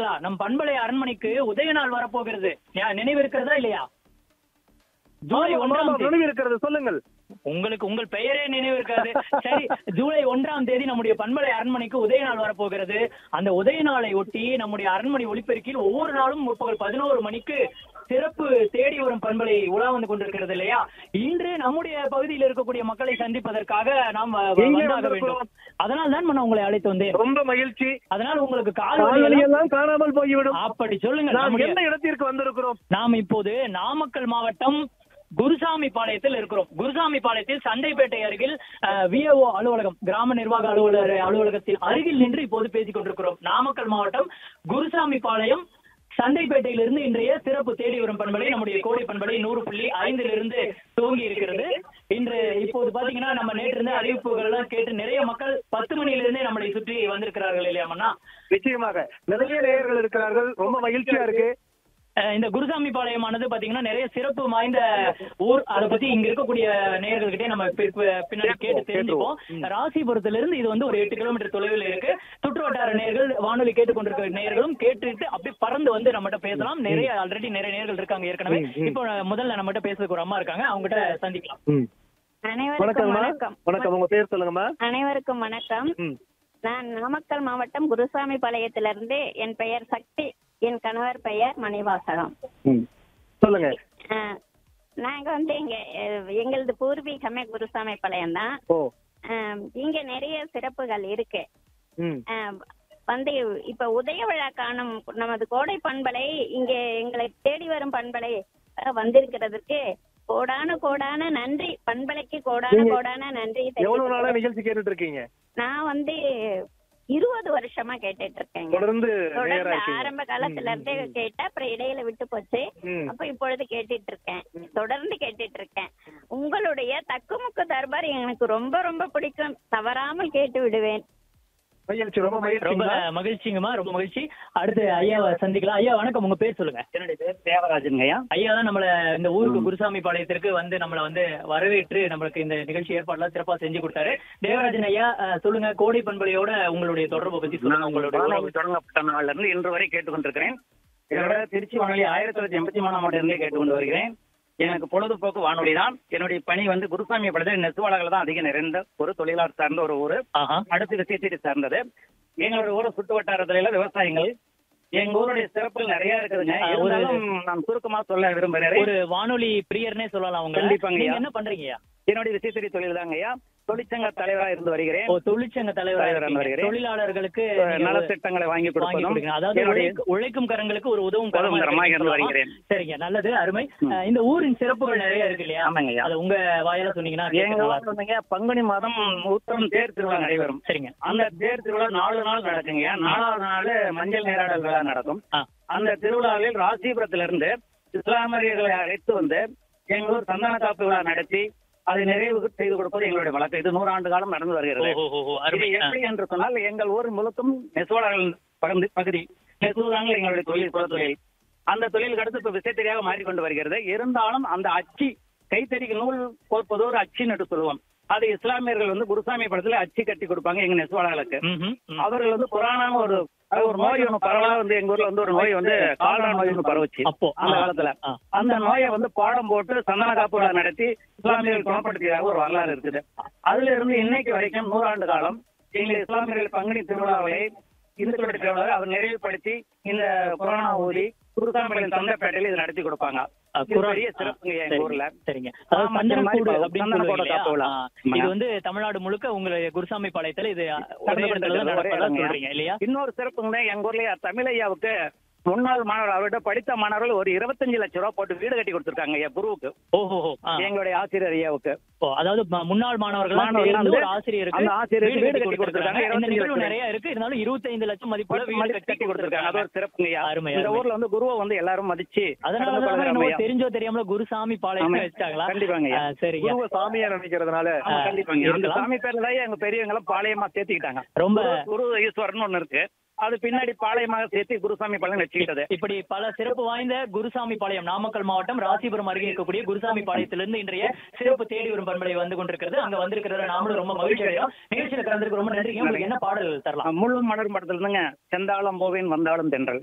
தெரியுங்களா நம் பண்பலை அரண்மனைக்கு உதய நாள் வரப்போகிறது ஞா- நினைவு இருக்கிறதா இல்லையா ஜூலை ஒன்றாம் தேதி நினைவு இருக்கிறது சொல்லுங்கள் உங்களுக்கு உங்கள் பெயரே நினைவு இருக்காது சரி ஜூலை ஒன்றாம் தேதி நம்முடைய பண்பலை அரண்மனைக்கு உதய நாள் வரப்போகிறது அந்த உதய நாளை ஒட்டி நம்முடைய அரண்மனை ஒளிப்பெருக்கில் ஒவ்வொரு நாளும் முற்பகல் பதினோரு மணிக்கு சிறப்பு தேடி வரும் பண்பலை உலா வந்து கொண்டிருக்கிறது இல்லையா இன்று நம்முடைய பகுதியில் இருக்கக்கூடிய மக்களை சந்திப்பதற்காக நாம் வ- வ- எங்கே வந்தாக வந்திருக்கிறோம்? வேண்டும் அதனால் தான் நான் உங்களை அழைத்து வந்தேன் ரொம்ப மகிழ்ச்சி அதனால் உங்களுக்கு கால் காணொலி வலி எல்லாம் காணாமல் போய்விடும் அப்படி சொல்லுங்க நாம் நம்முடைய- எந்த இடத்திற்கு வந்திருக்கிறோம் நாம் இப்போது நாமக்கல் மாவட்டம் குருசாமி பாளையத்தில் இருக்கிறோம் குருசாமி பாளையத்தில் சண்டைப்பேட்டை அருகில் விஏஓ அலுவலகம் கிராம நிர்வாக அலுவலர் அலுவலகத்தில் அருகில் நின்று இப்போது பேசிக் கொண்டிருக்கிறோம் நாமக்கல் மாவட்டம் குருசாமி பாளையம் சண்டைப்பேட்டையிலிருந்து இன்றைய சிறப்பு தேடி வரும் பண்பலை நம்முடைய கோடை பண்பலை நூறு புள்ளி ஐந்திலிருந்து துவங்கி இருக்கிறது இன்று இப்போது பாத்தீங்கன்னா நம்ம நேற்று இருந்த அறிவிப்புகள் எல்லாம் கேட்டு நிறைய மக்கள் பத்து மணியிலிருந்தே நம்மளை சுற்றி வந்திருக்கிறார்கள் இல்லையா மன்னா நிச்சயமாக நிறைய நேயர்கள் இருக்கிறார்கள் ரொம்ப மகிழ்ச்சியா இருக்கு அஹ் இந்த குருசாமி பாளையமானது பாத்தீங்கன்னா நிறைய சிறப்பு வாய்ந்த ஊர் அதை பத்தி இங்க இருக்கக்கூடிய நேயர்கள்கிட்டே நம்ம பி- பி- பின்னாடி கேட்டு தெரிஞ்சுப்போம் ராசிபுரத்துல இருந்து இது வந்து ஒரு எட்டு கிலோமீட்டர் தொலைவில் இருக்கு சுற்று வட்டார நேயர்கள் வானொலி கேட்டுக்கொண்டிருக்கிற நேயர்களும் கேட்டுட்டு அப்படியே பறந்து வந்து நம்மகிட்ட பேசலாம் நிறைய ஆல்ரெடி நிறைய நேயர்கள் இருக்காங்க ஏற்கனவே இப்போ முதல்ல நம்மகிட்ட பேசுறதுக்கு ஒரு அம்மா இருக்காங்க அவங்ககிட்ட சந்திக்கலாம் ம். அனைவருக்கும் வணக்கம்மா வணக்கம் வணக்கம் உங்க பேர் சொல்லுங்கம்மா அனைவருக்கும் வணக்கம் ம். நான் நாமக்கல் மாவட்டம் குருசாமி பாளையத்திலிருந்து என் பெயர் சக்தி என் கணவர் பெயர் மணிவாசகம் ம். சொல்லுங்க அஹ், நாங்க வந்து இங்க அஹ், எங்களது பூர்வீகமே குருசாமி பாளையம் தான் ஓ இங்க நிறைய சிறப்புகள் இருக்கு ம் அஹ், வந்து இப்ப உதய விழா காணும் நமது கோடை பண்பலை இங்க எங்களை தேடி வரும் பண்பலை அஹ், வந்திருக்கிறதுக்கு கோடான கோடான நன்றி பண்பலைக்கு கோடான நீங்க கோடான நன்றி எவ்வளவு நாளா தெரிவித்துக் நிகழ்ச்சி கேட்டுட்டு இருக்கீங்க நான் வந்து இருபது வருஷமா கேட்டுட்டு இருக்கேங்க தொடர்ந்து நேரா தொடர்ந்து இருக்கீங்க ஆரம்ப காலத்துல இருந்தே கேட்டேன் அப்புறம் இடையில விட்டு போச்சு ம். அப்ப இப்பொழுது கேட்டுட்டு இருக்கேன் தொடர்ந்து கேட்டுட்டு இருக்கேன் உங்களுடைய தக்குமுக்கு தர்பார் எனக்கு ரொம்ப ரொம்ப பிடிக்கும் தவறாமல் கேட்டு விடுவேன் மகிழ்ச்சி ரொம்ப ரொம்ப மகிழ்ச்சி மகிழ்ச்சிங்கம்மா ரொம்ப மகிழ்ச்சி அடுத்து ஐயாவை சந்திக்கலாம் ஐயா வணக்கம் உங்க பேர் சொல்லுங்க என்னுடைய பேர் தேவராஜனுங்கய்யா ஐயா தான் நம்மள இந்த ஊருக்கு குருசாமி பாளையத்திற்கு வந்து நம்மள வந்து வரவேற்று நம்மளுக்கு இந்த நிகழ்ச்சி ஏற்பாடுலாம் சிறப்பா செஞ்சு கொடுத்தாரு தேவராஜன் ஐயா அஹ், சொல்லுங்க கோடை பண்பலையோட உங்களுடைய தொடர்பை பத்தி சொல்லுங்க நான் உங்களுடைய வானொலி உறவு. தொடங்கப்பட்ட நாள்ல இருந்து இன்று வரை கேட்டுக்கொண்டிருக்கிறேன் இதோட திருச்சி வானொலி ஆயிரத்தி தொள்ளாயிரத்தி எண்பத்தி மூணாம் ஆண்டிலிருந்தே கேட்டுக்கொண்டு வருகிறேன் எனக்கு பொழுதுபோக்கு வானொலி தான் என்னுடைய பணி வந்து குருசாமி படத்தில் நெசுவாளர்கள் தான் அதிகம் நிறைந்த ஒரு தொழிலாளர் சார்ந்த ஒரு ஊர் ஆஹா அடுத்து விசைத்தறி சார்ந்தது எங்களுடைய ஊர் சுற்று வட்டாரத்துல எல்லாம் விவசாயிகள் எங்க ஊருடைய சிறப்புகள் நிறைய இருக்குதுங்க ஆ, ஒரு- இருந்தாலும் நான் சுருக்கமா சொல்ல விரும்புகிறேன் ஒரு வானொலி பிரியர்னே சொல்லலாம் உங்க கண்டிப்பாங்க ஐயா. நீங்க என்ன பண்றீங்கய்யா என்னுடைய விசைத்தறி தொழில் தாங்க ஐயா தொழிற்சங்க தலைவராக இருந்து வருகிறேன் ஓ தொழிற்சங்க தலைவராக தலைவராக இருக்கீங்க. வருகிறேன். தொழிலாளர்களுக்கு நீங்க நலத்திட்டங்களை வாங்கி வாங்கி கொடுப்பதும் கொடுக்கணும் அதாவது என்னுடைய உழைக்கும் உழைக்கும் கரங்களுக்கு ஒரு உதவும் உதவும் கரமாக இருந்து சொல்லலாம். வருகிறேன். சரிங்க நல்லது அருமை ம். அஹ், இந்த ஊரின் சிறப்புகள் நிறைய இருக்கு இல்லையா ஆமாங்க ஐயா. அது உங்க வாயால சொன்னீங்கன்னா எங்க கேட்க நல்லா ஊர்ல இருக்கும். வந்துங்க பங்குனி மாதம் உத்தரம் தேர் திருவிழா நடைபெறும் சரிங்க அந்த தேர் திருவிழா நாலு நாள் நடக்குங்க நாலாவது நாள் மஞ்சள் நீராடல் விழா நடக்கும் ஆ. அந்த திருவிழாவில் ராசிபுரத்திலிருந்து இஸ்லாமியர்களை அழைத்து வந்து எங்க ஊர் சந்தன காப்பு விழா நடத்தி அதை நிறைவு செய்து கொடுப்பது எங்களுடைய வழக்கம் இது நூறு ஆண்டு காலம் நடந்து வருகிறது ஓ, ஓ, ஓ, இது அருமை ஆ. எப்படி என்று சொன்னால் எங்கள் ஊர் முழுக்கும் நெசவாளர்கள் பகுதி பகுதி நெசவுதாங்க எங்களுடைய தொழில் குல தொழில் அந்த தொழிலுக்கு அடுத்து இப்ப விசைத்தறியாக மாறிக்கொண்டு வருகிறது இருந்தாலும் அந்த அச்சு கைத்தறிக்கு நூல் கோர்ப்பது ஒரு அச்சின்னு என்று சொல்லுவோம் அது இஸ்லாமியர்கள் வந்து குருசாமி படத்துல அச்சு கட்டி கொடுப்பாங்க எங்க நெசவாளர்களுக்கு ம்ஹும், ம். அவர்கள் வந்து புராணம் ஒரு அது ஒரு நோய் ஒண்ணு பரவலா வந்து எங்க ஊர்ல வந்து ஒரு நோய் வந்து காலரா நோய் ஒண்ணு பரவுச்சு அப்போ அந்த ஆ, காலத்துல ஆ. அந்த நோயை வந்து பாடம் போட்டு சந்தன காப்பு விழா நடத்தி இஸ்லாமியர்கள் குணப்படுத்தியதாக ஒரு வரலாறு இருக்குது அதுல இருந்து இன்னைக்கு வரைக்கும் நூறாண்டு காலம் எங்கள் இஸ்லாமியர்கள் பங்குனி திருவிழாவை இந்துக்களுடைய திருவிழாவை அவர் நிறைவுபடுத்தி இந்த கொரோனா ஊதி குருசாமிகளின் தந்தைப்பேட்டையில இது நடத்தி கொடுப்பாங்க ஆ, இது குரான். பெரிய சிறப்புங்க எங்க சரி, ஊர்ல சரிங்க அதாவது ஆமா, சந்தன இந்த மாதிரி கூடு பா- அப்படின்னு சந்தன சொல்லுவீங்க கூடு இல்லையா? காப்பு விழா. ஆ, ஆமாங்க. இது வந்து தமிழ்நாடு முழுக்க உங்களுடைய குருசாமி பாளையத்துல இது ஒரே நடந்து இடத்துல தான் கொண்டிருக்கிறது, ஒரே நடப்பதா இடம்யா. சொல்றீங்க இல்லையா இன்னொரு சிறப்புங்க எங்க ஊர்லயே தமிழையாவுக்கு முன்னாள் மாணவர் அவர்கிட்ட படித்த மாணவர்கள் ஒரு இருபத்தஞ்சு லட்சம் ரூபாய் போட்டு வீடு கட்டி கொடுத்திருக்காங்க என் குருவுக்கு ஓஹோ ஆ. எங்களுடைய ஆசிரியர் ஐயாவுக்கு ஓ, அதாவது ம- முன்னாள் மாணவர்கள் மாணவர்கள் சேர்ந்து வந்து ஒரு ஆசிரியருக்கு அந்த ஆசிரியருக்கு வீடு வீடு கட்டி கட்டி கொடுத்திருக்காங்க கொடுத்திருக்காங்க. இந்த நிகழ்வு 25 நிறைய இருக்கு இருந்தாலும் 25 லட்சம் மதிப்புள்ள வீடு மதிப்பு கட்டி கொடுத்திருக்காங்க அது ஒரு சிறப்புங்கய்யா அருமை, இந்த அருமை. ஊர்ல வந்து குருவை வந்து எல்லாரும் மதிச்சு அதனால நடந்து தான் கொள்கிறாங்க என்னவோ ஐயா. தெரிஞ்சோ தெரியாமல குருசாமி பாளையம் ஆமா. வச்சாங்களா கண்டிப்பாங்க ஐயா. ஆ, சரிங்க குருவ சாமியா நினைக்கிறதுனால ஆமா, ஆ, கண்டிப்பாங்க அந்த இருக்கலாம். சாமி பேர்ல தான் எங்க பெரியவங்க எல்லாம் பாளையமா சேர்த்துக்கிட்டாங்க ரொம்ப குரு குரு ஈஸ்வரன் ஒண்ணு இருக்கு அது பின்னாடி பாளையமாக சேர்த்து குருசாமி பாளையம் வச்சுக்கிட்டது இப்படி பல சிறப்பு வாய்ந்த குருசாமி பாளையம் நாமக்கல் மாவட்டம் ராசிபுரம் அருகே இருக்கக்கூடிய குருசாமி பாளையத்திலிருந்து இன்றைய சிறப்பு தேடி வரும் பண்பலை வந்து கொண்டிருக்கிறது அங்க வந்திருக்கிறத நாமளும் ரொம்ப மகிழ்ச்சி அடையும் நிகழ்ச்சியில கலந்துருக்கு ரொம்ப நன்றிங்க உங்களுக்கு என்ன பாடல் தரலாம் முழு மலர் மடத்துல இருந்துங்க செந்தாளம் போவேன் வந்தாலும் தென்றல்